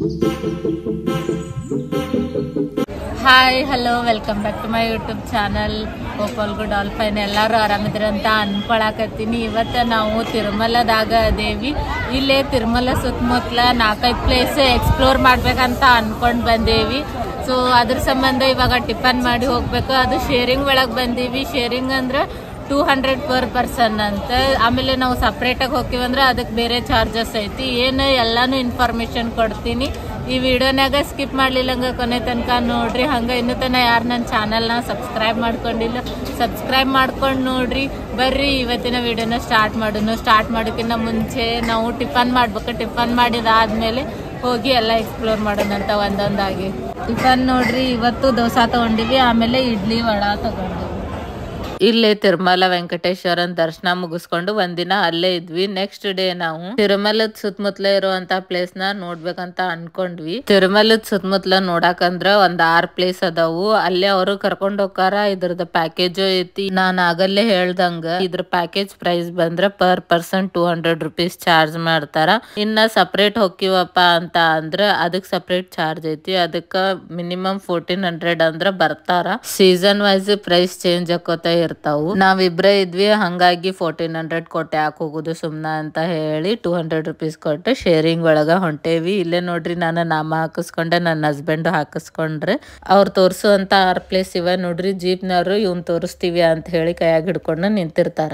Hi hello welcome back to my YouTube channel ಗೋಪಾಲ್ಗು dolphin ಎಲ್ಲರೂ ಆರಾಮಿದ್ರಂತ ಅನ್ಕೊಳಕತ್ತೀನಿ ಇವತ್ತು ನಾವು ತಿರುಮಲದಾಗ ಅದೇವಿ ಇಲ್ಲೇ ತಿರುಮಲ ಸುತ್ತಮುತ್ತಲ ನಾಲ್ಕೈದು ಪ್ಲೇಸ್ ಎಕ್ಸ್ಪ್ಲೋರ್ ಮಾಡ್ಬೇಕಂತ ಅನ್ಕೊಂಡ್ ಬಂದೇವಿ ಸೊ ಅದ್ರ ಸಂಬಂಧ ಇವಾಗ ಟಿಫನ್ ಮಾಡಿ ಹೋಗ್ಬೇಕು ಅದು ಶೇರಿಂಗ್ ಒಳಗೆ ಬಂದೀವಿ ಶೇರಿಂಗ್ ಅಂದ್ರೆ ಟೂ ಹಂಡ್ರೆಡ್ ಪರ್ ಪರ್ಸನ್ ಅಂತ ಆಮೇಲೆ ನಾವು ಸಪ್ರೇಟಾಗಿ ಹೋಗ್ತೀವಂದ್ರೆ ಅದಕ್ಕೆ ಬೇರೆ ಚಾರ್ಜಸ್ ಐತಿ ಏನು ಎಲ್ಲಾನು ಇನ್ಫಾರ್ಮೇಶನ್ ಕೊಡ್ತೀನಿ ಈ ವಿಡಿಯೋನಾಗ ಸ್ಕಿಪ್ ಮಾಡ್ಲಿಲ್ಲಂಗ ಕೊನೆ ತನಕ ನೋಡ್ರಿ ಹಂಗ ಇನ್ನೂ ತನ ಯಾರು ನನ್ನ ಚಾನಲ್ನ ಸಬ್ಸ್ಕ್ರೈಬ್ ಮಾಡ್ಕೊಂಡಿಲ್ಲ ಸಬ್ಸ್ಕ್ರೈಬ್ ಮಾಡ್ಕೊಂಡು ನೋಡ್ರಿ ಬರ್ರಿ ಇವತ್ತಿನ ವಿಡಿಯೋನ ಸ್ಟಾರ್ಟ್ ಮಾಡೋಣ ಸ್ಟಾರ್ಟ್ ಮಾಡೋಕ್ಕಿಂತ ಮುಂಚೆ ನಾವು ಟಿಫನ್ ಮಾಡ್ಬೇಕು ಟಿಫನ್ ಮಾಡಿದಾದ್ಮೇಲೆ ಹೋಗಿ ಎಲ್ಲ ಎಕ್ಸ್ಪ್ಲೋರ್ ಮಾಡೋಣ ಅಂತ ಒಂದೊಂದಾಗಿ ಟಿಫನ್ ನೋಡ್ರಿ ಇವತ್ತು ದೋಸಾ ತಗೊಂಡಿವಿ ಆಮೇಲೆ ಇಡ್ಲಿ ವಡ ತಗೊಂಡಿವಿ ಇಲ್ಲೇ ತಿರುಮಲ ವೆಂಕಟೇಶ್ವರನ್ ದರ್ಶನ ಮುಗಿಸ್ಕೊಂಡು ಒಂದಿನ ಅಲ್ಲೇ ಇದ್ವಿ ನೆಕ್ಸ್ಟ್ ಡೇ ನಾವು ತಿರುಮಲದ ಸುತ್ತಮುತ್ತಲ ಇರುವಂತ ಪ್ಲೇಸ್ ನ ನೋಡ್ಬೇಕಂತ ಅನ್ಕೊಂಡ್ವಿ ತಿರುಮಲದ ಸುತ್ತಮುತ್ತಲ ನೋಡಾಕಂದ್ರ ಒಂದ್ ಆರ್ ಪ್ಲೇಸ್ ಅದಾವು ಅಲ್ಲೇ ಅವರು ಕರ್ಕೊಂಡ್ ಹೋಗಾರ ಇದ್ರದ ಪ್ಯಾಕೇಜ್ ಐತಿ ನಾನ್ ಆಗಲ್ಲೇ ಹೇಳ್ದಂಗ ಇದ್ರ ಪ್ಯಾಕೇಜ್ ಪ್ರೈಸ್ ಬಂದ್ರ per person two hundred rupees charge ಮಾಡ್ತಾರ ಇನ್ನ ಸಪ್ರೇಟ್ ಹೋಗಿವಪ್ಪ ಅಂತ ಅಂದ್ರ ಅದಕ್ ಸಪ್ರೇಟ್ ಚಾರ್ಜ್ ಐತಿ ಅದಕ್ಕ ಮಿನಿಮಮ್ ಫೋರ್ಟೀನ್ ಹಂಡ್ರೆಡ್ ಅಂದ್ರ ಬರ್ತಾರ ಸೀಸನ್ ವೈಸ್ ಪ್ರೈಸ್ ಚೇಂಜ್ ಆಕೋತ ಇರ್ತಾವು ನಾವಿಬ್ರೇ ಇದ್ವಿ ಹಂಗಾಗಿ ಫೋರ್ಟೀನ್ ಹಂಡ್ರೆಡ್ ಕೊಟ್ಟೆ ಯಾಕೆ ಹೋಗುದು ಸುಮ್ನ ಅಂತ ಹೇಳಿ ಟೂ ಹಂಡ್ರೆಡ್ ರುಪೀಸ್ ಕೊಟ್ಟು ಶೇರಿಂಗ್ ಒಳಗ ಹೊಂಟೇವಿ ಇಲ್ಲೇ ನೋಡ್ರಿ ನಾನು ನಾಮ ಹಾಕಿಸ್ಕೊಂಡೆ ನನ್ನ ಹಸ್ಬೆಂಡ್ ಹಾಕಿಸ್ಕೊಂಡ್ರೆ ಅವ್ರು ತೋರ್ಸುವಂತ ಆರ್ ಪ್ಲೇಸ್ ಇವ ನೋಡ್ರಿ ಜೀಪ್ನವ್ರು ಇವ್ನ್ ತೋರಿಸ್ತೀವಿ ಅಂತ ಹೇಳಿ ಕೈಯಾಗ ಹಿಡ್ಕೊಂಡು ನಿಂತಿರ್ತಾರ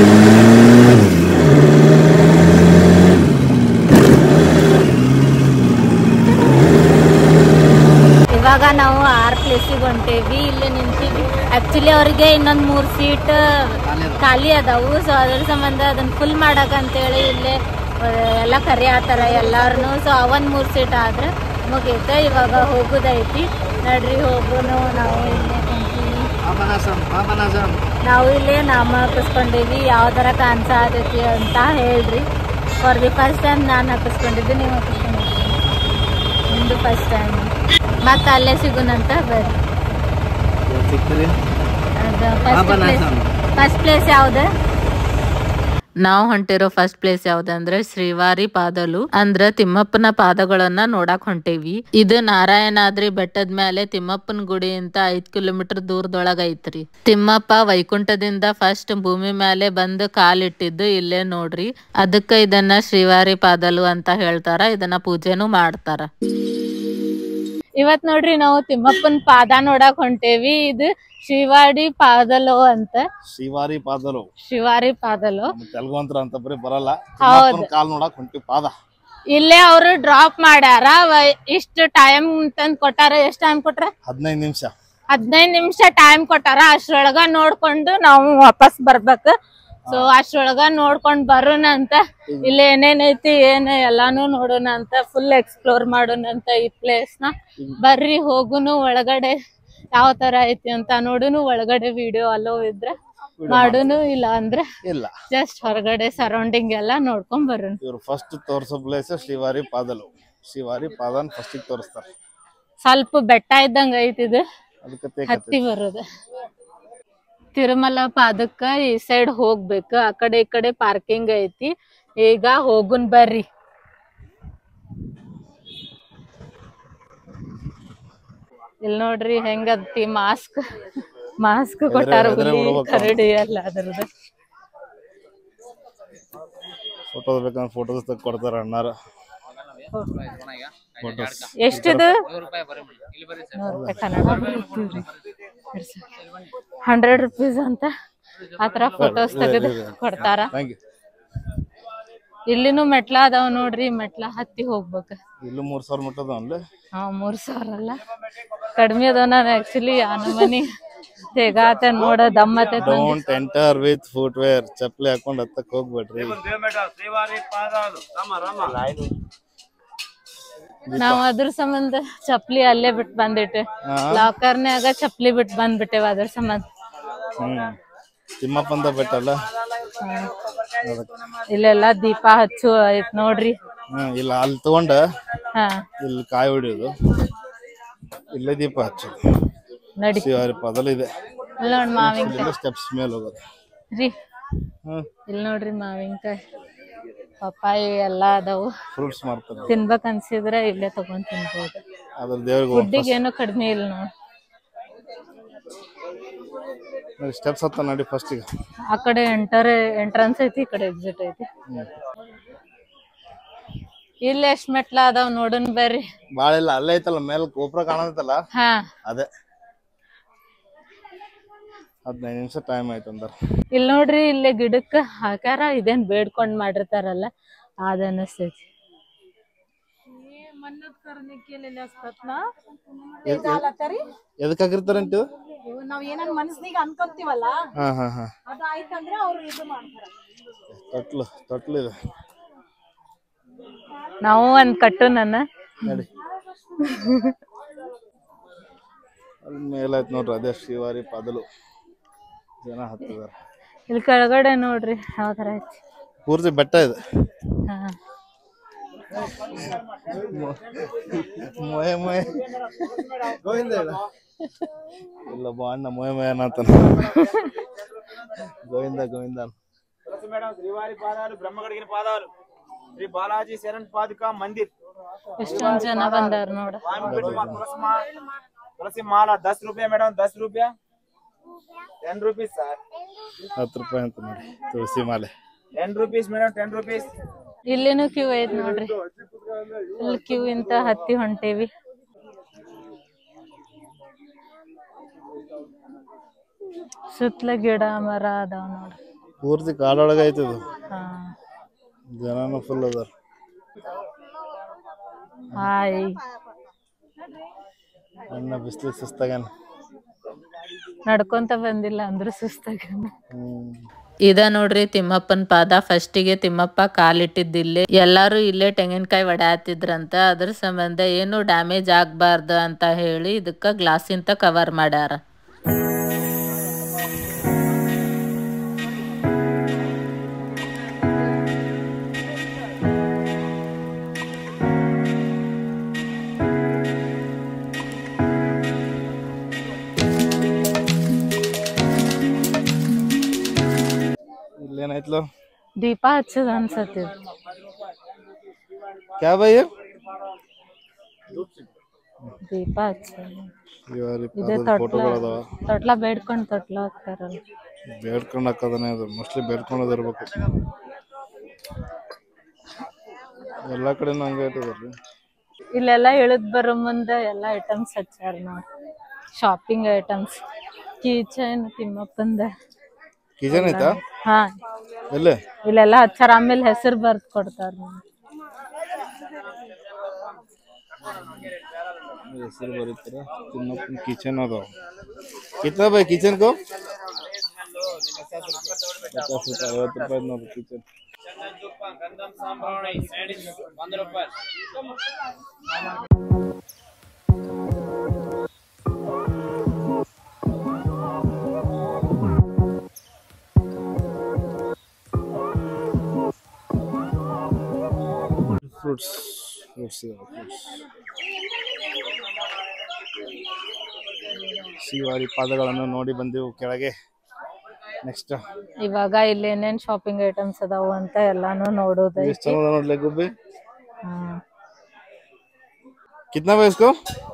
ಇವಾಗ ನಾವು ಆರ್ ಪ್ಲೇಸಿಗೆ ಹೊಂಟೇವಿ ಇಲ್ಲಿ ನಿಂತೀವಿ ಆಕ್ಚುಲಿ ಅವ್ರಿಗೆ ಇನ್ನೊಂದ್ ಮೂರ್ ಸೀಟ್ ಖಾಲಿ ಅದಾವು ಸೊ ಅದ್ರ ಸಂಬಂಧ ಅದನ್ನ ಫುಲ್ ಮಾಡಕ್ ಅಂತೇಳಿ ಇಲ್ಲಿ ಆ, ಎಲ್ಲ ಕರಿ ಆತರ ಎಲ್ಲಾರನು ಸೊ ಅವನ್ ಮೂರ್ ಸೀಟ್ ಆದ್ರೆ ಮುಗೀತ ಇವಾಗ ಹೋಗುದೈತಿ ನಡ್ರಿ ಹೋಗುನು ನಾವು ಇಲ್ಲೇ ಕುಂತೀವಿ ನಾವು ಇಲ್ಲೇ ನಾಮ ಹಾಕಿಸ್ಕೊಂಡೀವಿ ಯಾವ ಥರ ಕಾಣಿಸತೈತಿ ಅಂತ ಹೇಳ್ರಿ ಫಾರ್ ದಿ ಫಸ್ಟ್ ಟೈಮ್ ನಾನು ಹಾಕಿಸ್ಕೊಂಡಿದ್ದೆ ನೀವು ಹಾಕಿಸ್ಕೊಂಡಿದ್ರಿ ನಿಮ್ದು ಫಸ್ಟ್ ಟೈಮ್ ಮತ್ತೆ ಅಲ್ಲೇ ಸಿಗುನಂತ ಬರ್ರಿ ಫಸ್ಟ್ ಪ್ಲೇಸ್ ಯಾವ್ದು ನಾವು ಹೊಂಟಿರೋ ಫಸ್ಟ್ ಪ್ಲೇಸ್ ಯಾವ್ದಂದ್ರೆ ಶ್ರೀವಾರಿ ಪಾದಲು ಅಂದ್ರ ತಿಮ್ಮಪ್ಪನ ಪಾದಗಳನ್ನ ನೋಡಕ್ ಹೊಂಟೇವಿ ಇದು ನಾರಾಯಣಾದ್ರಿ ಬೆಟ್ಟದ ಮೇಲೆ ತಿಮ್ಮಪ್ಪನ ಗುಡಿ ಅಂತ ಐದ್ ಕಿಲೋಮೀಟರ್ ದೂರದೊಳಗ ಐತ್ರಿ ತಿಮ್ಮಪ್ಪ ವೈಕುಂಠದಿಂದ ಫಸ್ಟ್ ಭೂಮಿ ಮೇಲೆ ಬಂದು ಕಾಲಿಟ್ಟಿದ್ದು ಇಲ್ಲೇ ನೋಡ್ರಿ ಅದಕ್ಕ ಇದನ್ನ ಶ್ರೀವಾರಿ ಪಾದಲು ಅಂತ ಹೇಳ್ತಾರ ಇದನ್ನ ಪೂಜೆನೂ ಮಾಡ್ತಾರ ಇವತ್ ನೋಡ್ರಿ ನಾವು ತಿಮ್ಮಪ್ಪನ ಪಾದ ನೋಡಕ್ ಹೊಂಟೇವಿ ಇದು ಶಿವಾಡಿ ಪಾದಲು ಅಂತ ಶಿವಾರಿ ಪಾದಲು ಶಿವಾರಿ ಪಾದಲು ನಮ್ಮ ತೆಲುಗಂತ್ರ ಅಂತ ಬರೀ ಬರಲ್ಲ ಹೌದು. ತಿಮ್ಮಪ್ಪನ್ ಕಾಲ್ ನೋಡಕ್ ಹೊಂಟಿ ಪಾದ ಇಲ್ಲೇ ಅವರು ಡ್ರಾಪ್ ಮಾಡ್ಯಾರ ವ- ಇಷ್ಟು ಟೈಮ್ ತಂದ್ ಕೊಟ್ಟಾರ ಎಷ್ಟ್ ಟೈಮ್ ಕೊಟ್ರ ಹದಿನೈದು ನಿಮಿಷ ಹದಿನೈದ್ ನಿಮಿಷ ಟೈಮ್ ಕೊಟ್ಟಾರ ಅಷ್ಟ್ರೊಳಗ ನೋಡ್ಕೊಂಡು ನಾವು ವಾಪಸ್ ಬರ್ಬೇಕು ಸೊ ಅಷ್ಟ್ರೊಳಗ ನೋಡ್ಕೊಂಡ್ ಬರೋಣ ಅಂತ ಇಲ್ಲಿ ಏನೇನೈತಿ ಏನ್ ಎಲ್ಲಾನು ನೋಡೋಣ ಅಂತ ಫುಲ್ ಎಕ್ಸ್ಪ್ಲೋರ್ ಮಾಡೋಣ ಅಂತ ಈ ಪ್ಲೇಸ್ ನ ಬರ್ರಿ ಹೋಗುನು ಒಳಗಡೆ ಯಾವ ತರ ಐತಿ ಅಂತ ನೋಡುನು ಒಳಗಡೆ ವಿಡಿಯೋ ಅಲ್ಲೋ ಇದ್ರೆ ಮಾಡುನು ಇಲ್ಲ ಅಂದ್ರೆ ಇಲ್ಲ ಜಸ್ಟ್ ಹೊರಗಡೆ ಸರೌಂಡಿಂಗ್ ಎಲ್ಲ ನೋಡ್ಕೊಂಡ್ ಬರೋಣ ಇವ್ರು ಫಸ್ಟ್ ತೋರ್ಸೋ ಪ್ಲೇಸ್ ಶಿವಾರಿ ಪಾದಲು ಶಿವಾರಿ ಪಾದನ್ ಫಸ್ಟಿಗೆ ತೋರಿಸ್ತಾರೆ ಸ್ವಲ್ಪ ಬೆಟ್ಟ ಇದ್ದಂಗ ಐತಿ ಇದು ಅದಕ್ಕೆ ತೇಕತ್ತೆ. ಹತ್ತಿ ಬರೋದು ತಿರುಮಲ ಪಾದಕ್ಕ ಈ ಸೈಡ್ ಹೋಗ್ಬೇಕು ಆ ಕಡೆ ಈ ಕಡೆ ಪಾರ್ಕಿಂಗ್ ಐತಿ ಈಗ ಹೋಗುನ್ ಬರ್ರಿ ಇಲ್ಲಿ ನೋಡ್ರಿ ಹೆಂಗತಿ ಮಾಸ್ಕ್ ಮಾಸ್ಕ್ ಕೊಟ್ಟಾರ ಎದುರೇ ಹುಲಿ ಬಿಡ್ಬೇಕು. ಕರಡಿ ಎಲ್ಲ ಅದ್ರದ್ದು ಫೋಟೋ ಬೇಕಂದ್ರೆ ಫೋಟೋಸ್ ತೆಗ್ ಕೊಡ್ತಾರ ಅಣ್ಣಾರ ಫೋಟೋಸ್ ಎಷ್ಟಿದು ನೂರು ರೂಪಾಯಿ ಕನ್ನಡ ಹಂಡ್ರೆಡ್ ರುಪೀಸ್ ಅಂತ ಆತರ ಫೋಟೋಸ್ ತೆಗೆದು ಕೊಡ್ತಾರ ಥ್ಯಾಂಕ್ ಯು ಇಲ್ಲಿನೂ ಮೆಟ್ಲ ಅದಾವ ನೋಡ್ರಿ ಮೆಟ್ಲ ಹತ್ತಿ ಹೋಗ್ಬೇಕು ಇಲ್ಲೂ ಮೂರ್ ಸಾವಿರ ಮುಟ್ಟದ ಅನ್ಲಿ ಹಾ ಮೂರ್ ಸಾವಿರ ಅಲ್ಲ ಕಡಿಮೆ ಅದಾವ ನಾನು ಆಕ್ಚುಲಿ ಆ ನಮನಿ ತೆಗಾತ ನೋಡ ದಮ್ಮತ್ತೆ don't enter with footwear ಚಪ್ಪಲಿ ಹಾಕೊಂಡ್ ಹತ್ತಕ್ ಹೋಗ್ಬೇಡ್ರಿ ನಾವ್ ಅದ್ರ ಸಂಬಂಧ ಚಪ್ಲಿ ಅಲ್ಲೇ ಬಿಟ್ ಬಂದಿಟ್ಟೆ ಹಾ. ಲಾಕರ್ನ್ಯಾಗ ಚಪ್ಲಿ ಬಿಟ್ ಬಂದ್ಬಿಟ್ಟೆವ ಅದ್ರ ಸಂಬಂಧ ಹ್ಮ್ ತಿಮ್ಮಪ್ಪಂದ ಬೆಟ್ಟಲ್ಲ ಇಲ್ಲೆಲ್ಲ ದೀಪ ಹಚ್ಚು ಐತ್ ನೋಡ್ರಿ ಹ್ಮ್ ಇಲ್ಲ ಅಲ್ಲಿ ತಗೊಂಡ ಹಾ ಇಲ್ಲಿ ಕಾಯಿ ಹೊಡಿಯೋದು ಇಲ್ಲೇ ದೀಪ ಹಚ್ಚೋದು ನಡಿ ಶಿವಾರಿ ಪಾದಲು ಇದೆ ಇಲ್ಲಿ ನೋಡ್ ಮಾವಿನಕಾಯಿ ಇಲ್ಲಿಂದ ಸ್ಟೆಪ್ಸ್ ಮೇಲೆ ಹೋಗೋದು ರೀ ಹ್ಮ್ ಇಲ್ಲಿ ನೋಡ್ರಿ ಮಾವಿನಕಾಯಿ ಪಪ್ಪಾಯಿ ಎಲ್ಲ ಅದಾವು ಫ್ರೂಟ್ಸ್ ಮಾರ್ತಾರೆ ತಿನ್ಬೇಕ್ ಅನ್ಸಿದ್ರೆ ಇಲ್ಲೇ ತಗೊಂಡ್ ತಿನ್ಬೋದು ಅದ್ರ ದೇವ್ರಿಗೆ ಫುಡ್ಡಿಗೆ ಏನು ಕಡಿಮೆ ಇಲ್ಲ ನೋಡಿ ಸ್ಟೆಪ್ಸ್ ಹತ್ತ ನೋಡಿ ಫಸ್ಟಿಗೆ ಆ ಕಡೆ ಎಂಟರ್ ಎಂಟ್ರನ್ಸ್ ಐತಿ ಈ ಕಡೆ ಎಕ್ಸಿಟ್ ಐತಿ ಇಲ್ಲಿ ಎಷ್ಟ್ ಮೆಟ್ಲ ಅದಾವ್ ನೋಡನ್ ಬರ್ರಿ ಭಾಳ ಇಲ್ಲ ಅಲ್ಲೇ ಐತಲ್ಲ ಮೇಲೆ ಗೋಪುರ ಕಾಣತ್ತಲ್ಲ ಹಾ ಅದೇ ಹದಿನೈದು ನಿಮಿಷ ಟೈಮ್ ಆಯ್ತು ಅಂದಾರ ಇಲ್ಲಿ ನೋಡ್ರಿ ಇಲ್ಲಿ ಗಿಡಕ್ಕ ಹಾಕ್ಯಾರ ಇದೇನ್ ಬೇಡ್ಕೊಂಡ್ ಮಾಡಿರ್ತಾರಲ್ಲ ಅದ ಅನಸ್ತೈತಿ ಎದಕ್ಕೆ ಹಾಕಿರ್ತಾರಂತ ಇದು ನಾವ್ ಏನನ್ ಮನಸ್ಸಿಗೆ ಅನ್ಕೊಂತೀವಲ್ಲ ಹಾ ಹಾ ಹಾ ಅದು ಆಯ್ತಂದ್ರೆ ಅವ್ರು ಇದು ಮಾಡ್ತಾರೆ ತೊಟ್ಲು ತೊಟ್ಲು ಇದೆ ನಾವು ಒಂದ್ ಕಟ್ಟು ನನ್ನ ನಡಿ ಅಲ್ಲಿ ಮೇಲಾಯ್ತು ನೋಡ್ರಿ ಅದೇ ಶ್ರೀವಾರಿ ಪಾದಲು ಜನ ಹತ್ತಿದಾರ ಇಲ್ಲಿ ಕೆಳಗಡೆ ನೋಡ್ರಿ ಯಾವ ತರ ಐತಿ ಪೂರ್ತಿ ಬೆಟ್ಟ ಇದೆ ಹಾ ಮೊಯೆ ಮೊಯೆ ಇಲ್ಲ ಬಾ ಅಣ್ಣ ಮೊಯೆ ಮೊಯೆ ಅನ್ನತಾನ ಗೋವಿಂದ ಗೋವಿಂದ తులసి మేడం శ్రీవారి పాదాలు బ్రహ్మగడిగిన పాదాలు శ్రీ బాలాజీ శరణ్ పాదుక మందిర్ ಎಷ್ಟೊಂದ್ ಜನ ಬಂದಾರ ನೋಡ స్వామి పెట్టు మా తులసి మా తులసి మాల దస్ రూపాయ మేడం దస్ రూపాయ టెన్ రూపీస్ సార్ ಹತ್ತು ರೂಪಾಯಿ ಅಂತ ನೋಡಿ ತುಳಸಿ ಮಾಲೆ ten rupees madam ten rupees ಇಲ್ಲಿನೂ ಕ್ಯೂ ಐತ್ ನೋಡ್ರಿ ಇಲ್ಲಿ ಕ್ಯೂ ಇಂತ ಹತ್ತಿ ಹೊಂಟೇವಿ ಸುತ್ತಲ ಗಿಡ ಮರ ಅದಾವ ನೋಡ್ರಿ ಪೂರ್ತಿ ಕಾಡೊಳಗೆ ಐತಿ ಇದು ಹಾ ಜನನು ಫುಲ್ ಅದಾರ ಹಾಯ್ ಅಣ್ಣ ಬಿಸ್ಲಿಗೆ ಸುಸ್ತಾಗ್ಯಾನ ನಡ್ಕೊಂತ ಬಂದಿಲ್ಲ ಅಂದ್ರೂ ಸುಸ್ತಾಗ ಹ್ಮ್ ಇದ ನೋಡ್ರಿ ತಿಮ್ಮಪ್ಪನ ಪಾದ ಫಸ್ಟಿಗೆ ತಿಮ್ಮಪ್ಪ ಕಾಲಿಟ್ಟಿದ್ದಿಲ್ಲಿ ಎಲ್ಲಾರು ಇಲ್ಲೇ ತೆಂಗಿನಕಾಯಿ ಹೊಡ್ಯಾತಿದ್ರಂತ ಅದ್ರ ಸಂಬಂಧ ಏನು ಡ್ಯಾಮೇಜ್ ಆಗ್ಬಾರ್ದು ಅಂತ ಹೇಳಿ ಇದಕ್ಕ ಗ್ಲಾಸಿಂತ ಕವರ್ ಮಾಡ್ಯಾರ ಇಲ್ಲೇನಾಯ್ತಲು ದೀಪ ಹಚ್ಚದ ಅನ್ಸತ್ತಿದ್ ಕ್ಯಾ ಬೈ ದೀಪ ಹಚ್ಚದ ಶ್ರೀವಾರಿ ಇದೇ ಪಾದದ ತೊಟ್ಲ ಫೋಟೋಗಳು ಅದಾವ ತೊಟ್ಲ ಬೇಡ್ಕೊಂಡ್ ತೊಟ್ಲ ಹಾಕ್ತಾರಲ್ಲ ಬೇಡ್ಕೊಂಡು ಹಾಕೋದನೇ ಅದು ಮೋಸ್ಟ್ಲಿ ಬೇಡ್ಕೊಳ್ಳೋದು ಇರ್ಬೇಕು ಎಲ್ಲಾ ಕಡೆನೂ ಹಂಗೆ ಐತದ್ರಿ ಇಲ್ಲೆಲ್ಲ ಇಳಿದ್ ಬರೋ ಮುಂದೆ ಎಲ್ಲ ಐಟಮ್ಸ್ ಹಚ್ಚಾರ ನೋಡಿ ಶಾಪಿಂಗ್ ಐಟಮ್ಸ್ ಕೀಚೈನ್ ತಿಮ್ಮಪ್ಪಂದ ಕಿಚನ್ ಐತಾ ಹಾ ಎಲ್ಲೇ ಇಲ್ಲೆಲ್ಲ ಹಚ್ಚಾರ ಆಮೇಲೆ ಹೆಸರು ಬರ್ದ್ ಕೊಡ್ತಾರ ನೋಡಿ ಹೆಸರು ಬರೀತಾರ ತಿನ್ನಪ್ಪನ ಕಿಚನ್ ಅದಾವ ಕಿತ್ನಾ ಬೈ ಕಿಚನ್ ಕೋ ಪಚಾಸ್ ರೂಪಾಯಿ ಐವತ್ತು ರೂಪಾಯಿ ನೋಡ್ರಿ ಕಿಚನ್ గంధం సాంబ్రాణి శాండిల్స్ వంద రూపాయలు ಫ್ರೂಟ್ಸ್ ಫ್ರೂಟ್ಸ್ ಫ್ರೂಟ್ಸ್ ಶ್ರೀವಾರಿ ಪಾದಗಳನ್ನು ನೋಡಿ ಬಂದೆವು ಕೆಳಗೆ ನೆಕ್ಸ್ಟ್ ಇವಾಗ ಇಲ್ಲಿ ಏನೇನ್ ಶಾಪಿಂಗ್ ಐಟಮ್ಸ್ ಅದಾವು ಅಂತ ಎಲ್ಲಾನು ನೋಡೋದೈತಿ ಎಷ್ಟು ಚಂದ ನೋಡ್ಲಿ ಗುಬ್ಬಿ ಹ್ಮ್ ಕಿತ್ನಾ ಬೈ ಇಸ್ಕೋ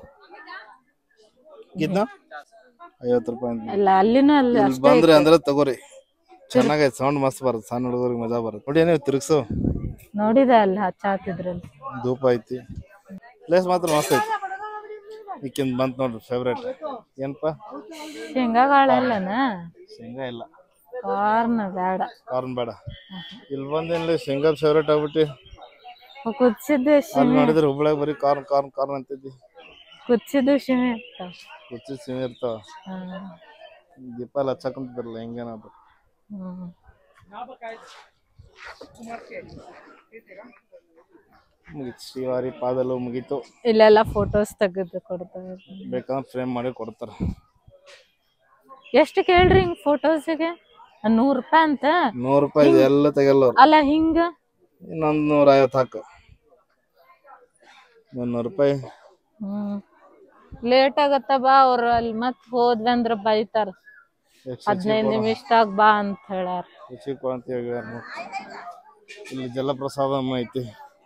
ಕಿತ್ನಾ ಐವತ್ತು ರೂಪಾಯಿ ಅಂತ ಅಲ್ಲ ಅಲ್ಲಿನೂ ಅಲ್ಲಿ ಇಲ್ಲಿ ಬಂದ್ರೆ ಅಂದ್ರೆ ತಗೋರಿ ಚೆನ್ನಾಗೈತೆ ಸೌಂಡ್ ಮಸ್ತ್ ಬರುತ್ತೆ ಸಣ್ಣ ಹುಡುಗರಿಗೆ ಮಜಾ ಬರುತ್ತೆ ನೋಡಿ ನೀವು ತಿರುಗ್ಸು ನೋಡಿದೆ ಅಲ್ಲಿ ಹಚ್ಚಾತಿದ್ರಲ್ಲಿ ಧೂಪ ಐತಿ ಪ್ಲೇಸ್ ಮಾತ್ರ ಮಸ್ತ್ ಐತಿ ಈಕಿಂದ ಬಂತ್ ನೋಡ್ರಿ ಫೇವ್ರೇಟ್ ಏನಪ್ಪ ಶೇಂಗಾ ಕಾಳಲ್ಲನ ಶೇಂಗಾ ಇಲ್ಲ ಕಾರ್ನ್ ಬೇಡ ಕಾರ್ನ್ ಬೇಡ ಇಲ್ಲಿ ಬಂದೇನ್ಲಿ ಶೇಂಗಾ ಫೇವ್ರೇಟ್ ಆಗ್ಬಿಟ್ಟು ಕುದಿಸಿದ್ದು ಅಲ್ಲಿ ಶಿಮೆ ನೋಡಿದ್ರೆ ಹುಬ್ಳ್ಯಾಗ ಬರೀ ಕಾರ್ನ್ ಕಾರ್ನ್ ಕಾರ್ನ್ ಅಂತೈತಿ ಕುದಿಸಿದ್ದು ಶಿಮೆ ಇರ್ತಾವ ಕುಚ್ಚಿ ಸಿಮಿ ಇರ್ತಾವ ಹ್ಮ್ ದೀಪ ಎಲ್ಲ ಹಚ್ಚಾಕೊಂತಿದ್ರಲ್ಲ ಹೆಂಗೇನದು ಹ್ಮ್ ಮುಗೀತು ಶ್ರೀವಾರಿ ಪಾದಲು ಮುಗೀತು ಇಲ್ಲೆಲ್ಲ ಫೋಟೋಸ್ ತೆಗೆದು ಕೊಡ್ತಾರೆ ಬೇಕಂದ್ರೆ ಫ್ರೇಮ್ ಮಾಡಿ ಕೊಡ್ತಾರ ಎಷ್ಟು ಕೇಳ್ರಿ ಹಿಂಗ್ ಫೋಟೋಸಿಗೆ ನೂರ್ ರೂಪಾಯಿ ಅಂತ ನೂರು ರೂಪಾಯಿ ಇದೆ ಎಲ್ಲ ತೆಗಲ್ಲ ಅವ್ರು ಅಲ್ಲ ಹಿಂಗ ಇನ್ನೊಂದು ನೂರ ಐವತ್ತು ಹಾಕು ಮುನ್ನೂರು ರೂಪಾಯಿ ಹ್ಮ್ ಲೇಟ್ ಆಗತ್ತ ಬಾ ಅವ್ರು ಅಲ್ಲಿ ಮತ್ ಹೋದ್ವಿ ಅಂದ್ರ ಬೈತಾರ ಎಕ್ಸ್ಟ್ರಾ ಹದಿನೈದು ನಿಮಿಷದಾಗ ಬಾ ಅಂತ ಹೇಳ್ಯಾರ ರುಚಿ ಕೊಡು ಅಂತ ಹೇಳ್ಯಾರ ಇಲ್ಲಿ ಜಲಪ್ರಸಾದಮ್ಮ ಐತಿ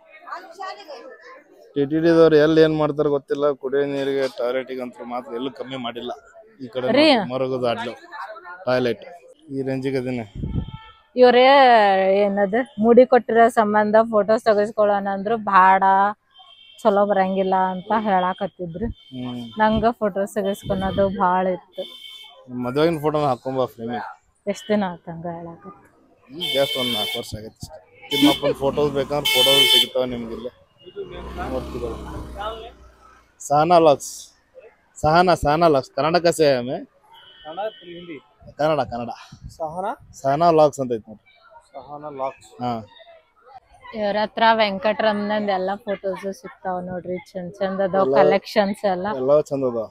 ಟಿ ಟಿ ಡಿದವ್ರು ಎಲ್ಲಿ ಏನ್ ಮಾಡ್ತಾರ ಗೊತ್ತಿಲ್ಲ ಕುಡಿಯೋ ನೀರಿಗೆ ಟಾಯ್ಲೆಟಿಗೆ ಅಂತ ಮಾತ್ರ ಎಲ್ಲೂ ಕಮ್ಮಿ ಮಾಡಿಲ್ಲ ಈ ಕಡೆ ರೀ. ಮರಗದ ಆಡ್ಲು ಟಾಯ್ಲೆಟ್ ಈ ರೇಂಜಿಗೆ ಅದನ್ನ ಇವ್ರೇ ಏನದ ಮುಡಿ ಕೊಟ್ಟಿರೋ ಸಂಬಂಧ ಫೋಟೋಸ್ ತೆಗೆಸ್ಕೊಳ್ಳೋಣ ಅಂದ್ರು ಭಾಡ ಚಲೋ ಬರಂಗಿಲ್ಲ ಅಂತ ಹೇಳಾಕತ್ತಿದ್ರು ಹ್ಮ್ ನಂಗ ಫೋಟೋಸ್ ತೆಗೆಸ್ಕೊಳೋದು ಭಾಳ ಇತ್ತು ಮದುವೆಗಿನ ಫೋಟೋನ ಹಾಕೊಂಬ ಫ್ರೇಮಿಗೆ ಎಷ್ಟ್ ದಿನ ಆತಂಗ ಹೇಳಾಕತ್ತ ಈಗ ಜಾಸ್ತಿ ಒಂದು ನಾಲ್ಕು ವರ್ಷ ಆಗೈತೆ ಅಷ್ಟೇ ತಿಮ್ಮಪ್ಪನ ಫೋಟೋಸ್ ಬೇಕಂದ್ರೆ ಫೋಟೋಸ್ ಸಿಗ್ತಾವ ನಿಮ್ಗೆ ಇಲ್ಲೇ ನೋಡ್ತಿದ್ದಲ್ಲ ಸಹನಾ ಲಾಕ್ಸ್ ಸಹನಾ ಸಹನಾ ಲಾಕ್ಸ್ ಕನ್ನಡ ಕಸೆ ಆಮೆ ಹಿಂದಿ ಕನ್ನಡ ಕನ್ನಡ ಸಹನಾ ಸಹನಾ ಲಾಕ್ಸ್ ಅಂತ ಐತೆ ನೋಡಿ ಸಹನಾ ಲಾಕ್ಸ್ ಹಾ ಇವ್ರ ಹತ್ರ ವೆಂಕಟರಮಣಂದ್ ಎಲ್ಲಾ ಫೋಟೋಸ್ ಸಿಗ್ತಾವ ನೋಡ್ರಿ ಚಂದ ಚಂದ ಅದಾವ ಕಲೆಕ್ಷನ್ಸ್ ಎಲ್ಲ ಎಲ್ಲ ಚಂದ ಅದಾವ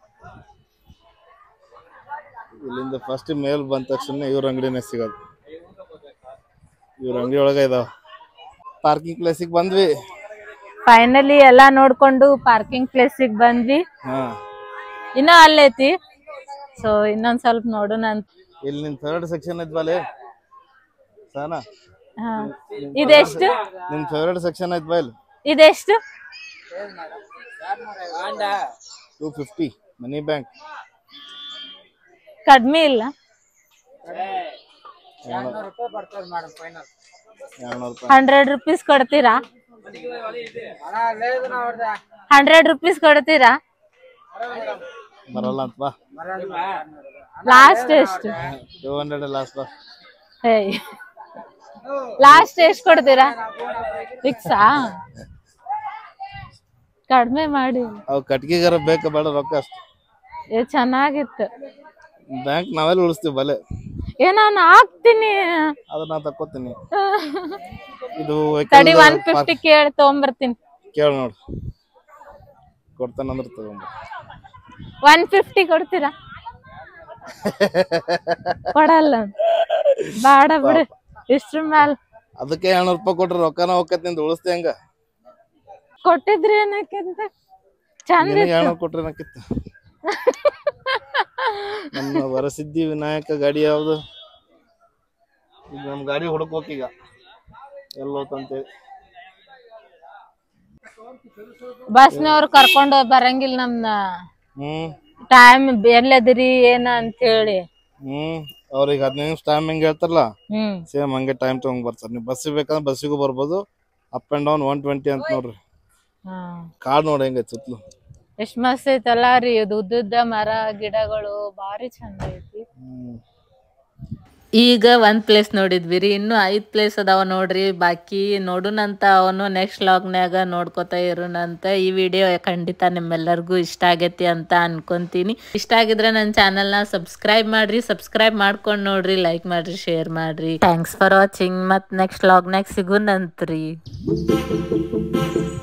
ಇಲ್ಲಿಂದ ಫಸ್ಟ್ ಮೇಲ್ ಬಂದ ತಕ್ಷಣ ಇವ್ರ ಅಂಗಡಿನೇ ಸಿಗೋದು ಇವ್ರ ಅಂಗಡಿ ಒಳಗೆ ಇದಾವ ಪಾರ್ಕಿಂಗ್ ಪ್ಲೇಸಿಗೆ ಬಂದ್ವಿ ಫೈನಲಿ ಎಲ್ಲಾ ನೋಡ್ಕೊಂಡು ಪಾರ್ಕಿಂಗ್ ಪ್ಲೇಸಿಗೆ ಬಂದ್ವಿ ಹಾ ಇನ್ನ ಅಲ್ಲೈತಿ ಸೊ ಇನ್ನೊಂದ್ ಸ್ವಲ್ಪ ನೋಡೋಣ ಅಂತ ಇಲ್ಲಿ ನಿನ್ ಫೇವ್ರೆಟ್ ಸೆಕ್ಷನ್ ಐತ್ ಬಾಲೆ ಸಾನಾ ಹಾ. ಇದೆಷ್ಟು ನಿನ್ ಫೇವ್ರೆಟ್ ಸೆಕ್ಷನ್ ಐತ್ ಬಾ ಇಲ್ಲಿ ಇದೆಷ್ಟು ಟೂ ಫಿಫ್ಟಿ ಮನಿ ಬ್ಯಾಂಕ್ ಕಡ್ಮೆ ಇಲ್ಲ ಎರಡ್ನೂರು ರೂಪಾಯಿ ಹಂಡ್ರೆಡ್ ರುಪೀಸ್ ಕೊಡ್ತೀರಾ ಹಂಡ್ರೆಡ್ ರುಪೀಸ್ ಕೊಡ್ತೀರಾ ಬರಲ್ಲ ಅಂತ ಬಾ ಲಾಸ್ಟ್ ಎಷ್ಟು ಟೂ ಹಂಡ್ರೆಡ್ ಲಾಸ್ಟ್ ಬಾ ಹೇಯ್ ಲಾಸ್ಟ್ ಎಷ್ಟು ಕೊಡ್ತೀರಾ ಫಿಕ್ಸಾ ಕಡಿಮೆ ಮಾಡಿ ಅವು ಕಟ್ಗಿಗಾರ ಬೇಕಾ ಬೇಡ ರೊಕ್ಕ ಅಷ್ಟು ಏ ಚೆನ್ನಾಗಿತ್ತು ಬ್ಯಾಂಕ್ ನಾವೆಲ್ಲ ಉಳಿಸ್ತೀವಿ ಬಲೆ ಏ ನಾನು ಹಾಕ್ತೀನಿ ಅದನ್ನ ನಾ ತಕ್ಕೋತೀನಿ ಇದು ತಡಿ ಒನ್ ಫಿಫ್ಟಿ ಕೇಳಿ ತಗೊಂಬರ್ತೀನಿ ಕೇಳ ನೋಡು ಕೊಡ್ತಾನಂದ್ರೆ ತಗೊಂಬ ಒನ್ ಫಿಫ್ಟಿ ಕೊಡ್ತೀರಾ ಕೊಡಲ್ಲ ಬೇಡ ಬಿಡು ಇಷ್ಟ್ರ ಮ್ಯಾಲ ಅದಕ್ಕೆ ಏಳ್ನೂರು ರೂಪಾಯಿ ಕೊಟ್ರೆ ರೊಕ್ಕನ ಹೋಗತ್ತೆ ನಿಂದು ಉಳಿಸ್ತಿ ಹಂಗ ಕೊಟ್ಟಿದ್ರಿ ಏನಕ್ಕಿಂತ ಚಂದ ನಿನಗೆ ಏಳ್ನೂರು ಕೊಟ್ರೆ ಏನಕ್ಕಿತ್ತು ನಮ್ಮ ವರಸಿದ್ಧಿ ವಿನಾಯಕ ಗಾಡಿ ಯಾವ್ದು ಈಗ ನಮ್ ಗಾಡಿ ಹುಡುಕ್ಬೇಕೀಗ ಎಲ್ಲೋತಂತೇಳಿ ಬಸ್ನವ್ರು ಕರ್ಕೊಂಡು ಬರಂಗಿಲ್ಲ ನಮ್ನ ಹ್ಮ್ ಟೈಮ್ ಎಲ್ಲದಿರಿ ಏನ ಅಂತ ಹೇಳಿ ಹ್ಮ್ ಅವ್ರಿಗೆ ಹದಿನೈದು ನಿಮಿಷ ಟೈಮ್ ಹೆಂಗೆ ಹೇಳ್ತಾರಲ್ಲ ಹ್ಮ್ ಸೇಮ್ ಹಂಗೆ ಟೈಮ್ ತಗೊಂಡ್ ಬರ್ತಾರೆ ನೀವು ಬಸ್ಸಿಗೆ ಬೇಕಂದ್ರೆ ಬಸ್ಸಿಗೂ ಬರ್ಬೋದು up and down one twenty ಅಂತ ನೋಡ್ರಿ ಹಾ ಕಾಡ್ ನೋಡಿ ಹೆಂಗೈತೆ ಸುತ್ತಲು ಎಷ್ಟ್ ಮಸ್ತ್ ಐತಲ್ಲ ರೀ ಇದು ಉದ್ದುದ್ದ ಮರ ಗಿಡಗಳು ಭಾರಿ ಚಂದ ಐತಿ ಹ್ಮ್ ಈಗ ಒಂದ್ ಪ್ಲೇಸ್ ನೋಡಿದ್ವಿ ರೀ ಇನ್ನು ಐದ್ ಪ್ಲೇಸ್ ಅದಾವ ನೋಡ್ರಿ ಬಾಕಿ ನೋಡುನಂತ ಅವನು ನೆಕ್ಸ್ಟ್ ಲಾಗ್ನ್ಯಾಗ ನೋಡ್ಕೊತಾ ಇರೋಣಂತ ಈ ವಿಡಿಯೋ ಖಂಡಿತ ನಿಮ್ಮೆಲ್ಲರಿಗೂ ಇಷ್ಟ ಆಗೈತಿ ಅಂತ ಅನ್ಕೊಂತೀನಿ ಇಷ್ಟ ಆಗಿದ್ರೆ ನನ್ನ ಚಾನಲ್ನ ಸಬ್ಸ್ಕ್ರೈಬ್ ಮಾಡ್ರಿ ಸಬ್ಸ್ಕ್ರೈಬ್ ಮಾಡ್ಕೊಂಡು ನೋಡ್ರಿ ಲೈಕ್ ಮಾಡ್ರಿ ಶೇರ್ ಮಾಡ್ರಿ ಥ್ಯಾಂಕ್ಸ್ ಫಾರ್ ವಾಚಿಂಗ್ ಮತ್ ನೆಕ್ಸ್ಟ್ ಲಾಗ್ನ್ಯಾಗ ಸಿಗುನಂತ್ರಿ